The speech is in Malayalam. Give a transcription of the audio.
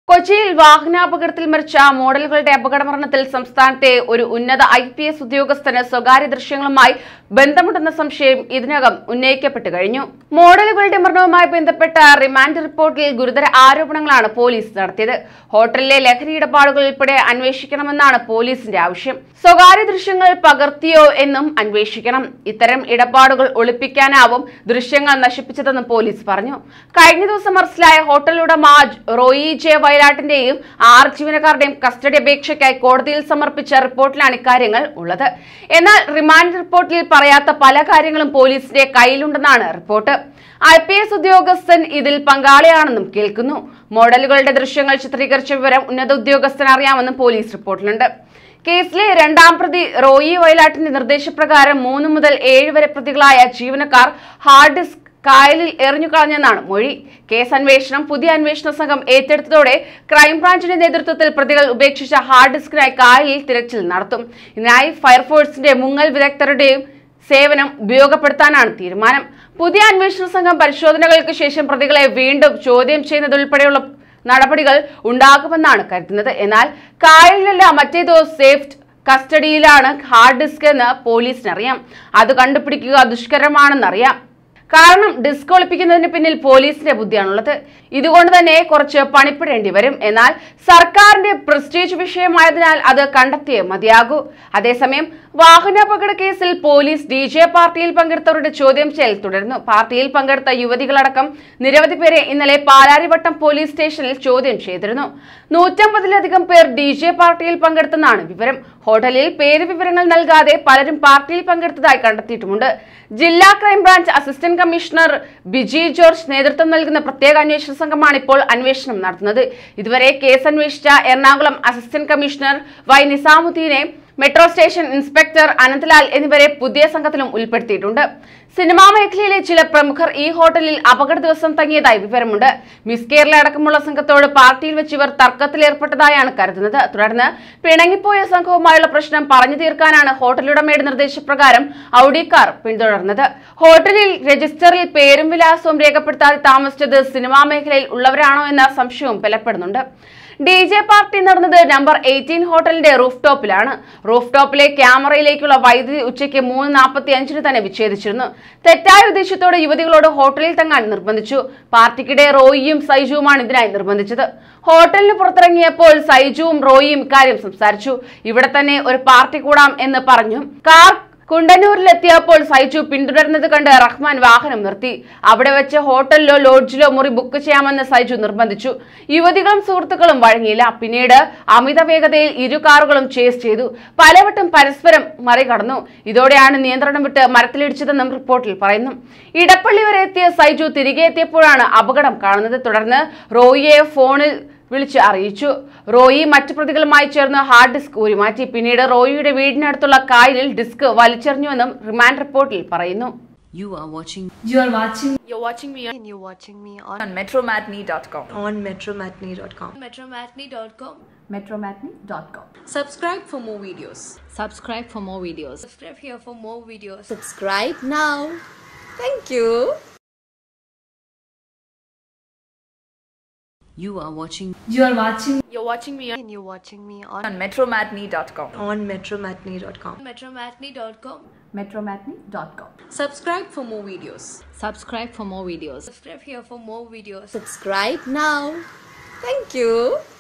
കൊച്ചിയിൽ വാഹനാപകടത്തിൽ മരിച്ച മോഡലുകളുടെ അപകടമരണത്തിൽ സംസ്ഥാനത്തെ ഒരു ഉന്നത ഐ പി എസ് ഉദ്യോഗസ്ഥന് സ്വകാര്യ ദൃശ്യങ്ങളുമായി ബന്ധമുണ്ടെന്ന സംശയം ഇതിനകം ഉന്നയിക്കപ്പെട്ടു കഴിഞ്ഞു മോഡലുകളുടെ മരണവുമായി ബന്ധപ്പെട്ട റിമാൻഡ് റിപ്പോർട്ടിൽ ഗുരുതര ആരോപണങ്ങളാണ് പോലീസ് നടത്തിയത് ഹോട്ടലിലെ ലഹരി ഇടപാടുകൾ ഉൾപ്പെടെ അന്വേഷിക്കണമെന്നാണ് പോലീസിന്റെ ആവശ്യം സ്വകാര്യ ദൃശ്യങ്ങൾ പകർത്തിയോ എന്നും അന്വേഷിക്കണം ഇത്തരം ഇടപാടുകൾ ഒളിപ്പിക്കാനാവും ദൃശ്യങ്ങൾ നശിപ്പിച്ചതെന്ന് പോലീസ് പറഞ്ഞു കഴിഞ്ഞ ദിവസം അറസ്റ്റിലായ ഹോട്ടൽ ഉടമ റോയി ജെ വയലാട്ടിന്റെയും ആറ് ജീവനക്കാരുടെയും കസ്റ്റഡി അപേക്ഷയ്ക്കായി കോടതിയിൽ സമർപ്പിച്ച റിപ്പോർട്ടിലാണ് ഇക്കാര്യങ്ങൾ ഉള്ളത് എന്നാൽ റിമാൻഡ് റിപ്പോർട്ടിൽ പറയാത്ത പല കാര്യങ്ങളും പോലീസിന്റെ കയ്യിലുണ്ടെന്നാണ് റിപ്പോർട്ട് ഐ പി എസ് ഉദ്യോഗസ്ഥൻ ഇതിൽ പങ്കാളിയാണെന്നും കേൾക്കുന്നു മോഡലുകളുടെ ദൃശ്യങ്ങൾ ചിത്രീകരിച്ച വിവരം ഉന്നത ഉദ്യോഗസ്ഥന് അറിയാമെന്നും പോലീസ് റിപ്പോർട്ടിലുണ്ട് കേസിലെ രണ്ടാം പ്രതി റോയി വയലാട്ടിന്റെ നിർദ്ദേശപ്രകാരം മൂന്ന് മുതൽ ഏഴ് വരെ പ്രതികളായ ജീവനക്കാർ ഹാർഡ് ഡിസ്ക് കായലിൽ എറിഞ്ഞു കളഞ്ഞെന്നാണ് മൊഴി കേസ് അന്വേഷണം പുതിയ അന്വേഷണ സംഘം ഏറ്റെടുത്തതോടെ ക്രൈംബ്രാഞ്ചിന്റെ നേതൃത്വത്തിൽ പ്രതികൾ ഉപേക്ഷിച്ച ഹാർഡ് ഡിസ്കിനായി കായലിൽ തിരച്ചിൽ നടത്തും ഇതിനായി ഫയർഫോഴ്സിന്റെ മുങ്ങൽ വിദഗ്ധരുടെയും സേവനം ഉപയോഗപ്പെടുത്താനാണ് തീരുമാനം പുതിയ അന്വേഷണ സംഘം പരിശോധനകൾക്ക് ശേഷം പ്രതികളെ വീണ്ടും ചോദ്യം ചെയ്യുന്നതുൾപ്പെടെയുള്ള നടപടികൾ ഉണ്ടാകുമെന്നാണ് കരുതുന്നത് എന്നാൽ കായലിലല്ല മറ്റേതോ സേഫ്റ്റ് കസ്റ്റഡിയിലാണ് ഹാർഡ് ഡിസ്ക് എന്ന് പോലീസിനറിയാം അത് കണ്ടുപിടിക്കുക ദുഷ്കരമാണെന്നറിയാം കാരണം ഡിസ്ക് ഒളിപ്പിക്കുന്നതിന് പിന്നിൽ പോലീസിന്റെ ബുദ്ധിയാണുള്ളത് ഇതുകൊണ്ട് തന്നെ കുറച്ച് പണിപ്പെടേണ്ടി വരും എന്നാൽ സർക്കാരിന്റെ പ്രസ്റ്റീജ് വിഷയമായതിനാൽ അത് കണ്ടെത്തിയേ മതിയാകൂ അതേസമയം വാഹനാപകട കേസിൽ പോലീസ് ഡി ജെ പാർട്ടിയിൽ പങ്കെടുത്തവരുടെ ചോദ്യം ചെയ്യൽ തുടരുന്നു പാർട്ടിയിൽ പങ്കെടുത്ത യുവതികളടക്കം നിരവധി പേരെ ഇന്നലെ പാലാരിവട്ടം പോലീസ് സ്റ്റേഷനിൽ ചോദ്യം ചെയ്തിരുന്നു നൂറ്റമ്പതിലധികം പേർ ഡി ജെ പാർട്ടിയിൽ പങ്കെടുത്തെന്നാണ് വിവരം ഹോട്ടലിൽ പേര് വിവരങ്ങൾ നൽകാതെ പലരും പാർട്ടിയിൽ പങ്കെടുത്തതായി കണ്ടെത്തിയിട്ടുമുണ്ട് ജില്ലാ crime branch assistant commissioner Biji George നേതൃത്വം നൽകുന്ന പ്രത്യേക അന്വേഷണ സംഘമാണ് ഇപ്പോൾ അന്വേഷണം നടത്തുന്നത് ഇതുവരെ കേസ് അന്വേഷിച്ച എറണാകുളം അസിസ്റ്റന്റ് കമ്മീഷണർ വൈ നിസാമുദ്ദീനെ മെട്രോ സ്റ്റേഷൻ ഇൻസ്പെക്ടർ അനന്തലാൽ എന്നിവരെ പുതിയ സംഘത്തിലും ഉൾപ്പെടുത്തിയിട്ടുണ്ട് സിനിമാ മേഖലയിലെ ചില പ്രമുഖർ ഈ ഹോട്ടലിൽ അപകട ദിവസം തങ്ങിയതായി വിവരമുണ്ട് മിസ് കേരള അടക്കമുള്ള സംഘത്തോട് പാർട്ടിയിൽ വെച്ച് ഇവർ തർക്കത്തിലേർപ്പെട്ടതായാണ് കരുതുന്നത് തുടർന്ന് പിണങ്ങിപ്പോയ സംഘവുമായുള്ള പ്രശ്നം പറഞ്ഞു തീർക്കാനാണ് ഹോട്ടലുടമയുടെ നിർദ്ദേശപ്രകാരം ഔഡിക്കാർ പിന്തുടർന്നത് ഹോട്ടലിൽ രജിസ്റ്ററിൽ പേരും വിലാസവും രേഖപ്പെടുത്താതെ താമസിച്ചത് സിനിമാ മേഖലയിൽ ഉള്ളവരാണോ എന്ന സംശയവും ബലപ്പെടുന്നുണ്ട് ഡി ജെ പാർട്ടി നടന്നത് നമ്പർ എയ്റ്റീൻ ഹോട്ടലിന്റെ റൂഫ് ടോപ്പിലാണ് റൂഫ് ടോപ്പിലെ ക്യാമറയിലേക്കുള്ള വൈദ്യുതി ഉച്ചയ്ക്ക് മൂന്ന് നാൽപ്പത്തി അഞ്ചിന് തന്നെ വിച്ഛേദിച്ചിരുന്നു തെറ്റായ ഉദ്ദേശത്തോടെ യുവതികളോട് ഹോട്ടലിൽ തങ്ങാൻ നിർബന്ധിച്ചു പാർട്ടിക്കിടെ റോയിയും സൈജുവുമാണ് ഇതിനായി നിർബന്ധിച്ചത് ഹോട്ടലിന് പുറത്തിറങ്ങിയപ്പോൾ സൈജുവും റോയിയും ഇക്കാര്യം സംസാരിച്ചു ഇവിടെ തന്നെ ഒരു പാർട്ടി കൂടാം എന്ന് പറഞ്ഞു കാർ കുണ്ടന്നൂരിലെത്തിയപ്പോൾ സൈജു പിന്തുടരുന്നത് കണ്ട് റഹ്മാൻ വാഹനം നിർത്തി അവിടെ വെച്ച് ഹോട്ടലിലോ ലോഡ്ജിലോ മുറി ബുക്ക് ചെയ്യാമെന്ന് സൈജു നിർബന്ധിച്ചു യുവതികളും സുഹൃത്തുക്കളും വഴങ്ങിയില്ല പിന്നീട് അമിത വേഗതയിൽ ഇരു കാറുകളും ചേസ് ചെയ്തു പലവട്ടം പരസ്പരം മറികടന്നു ഇതോടെയാണ് നിയന്ത്രണം വിട്ട് മരത്തിലിടിച്ചതെന്നും റിപ്പോർട്ടിൽ പറയുന്നു ഇടപ്പള്ളി വരെ എത്തിയ സൈജു തിരികെ എത്തിയപ്പോഴാണ് അപകടം കാണുന്നത് തുടർന്ന് റോയിയെ ഫോണിൽ വിളിച്ച് അറിയിച്ചു റോയി മറ്റു പ്രതികളുമായി ചേർന്ന് ഹാർഡ് ഡിസ്ക് ഊരിമാറ്റി പിന്നീട് റോയിയുടെ വീടിനടുത്തുള്ള കായലിൽ ഡിസ്ക് വലിച്ചെറിഞ്ഞുവെന്നും റിമാൻഡ് റിപ്പോർട്ടിൽ പറയുന്നു You are watching You are watching You're watching me on, and you're watching me on, on metromatney.com. on metromatney.com. Metromatney.com. metromatney.com Subscribe for more videos. subscribe for more videos. Subscribe here for more videos. Subscribe now. Thank you. You are watching you are watching You're watching me on, And you're watching me on, on metromatney.com. on metromatney.com. Metromatney.com. metromatney.com Subscribe for more videos. subscribe for more videos. Subscribe here for more videos. Subscribe now. Thank you.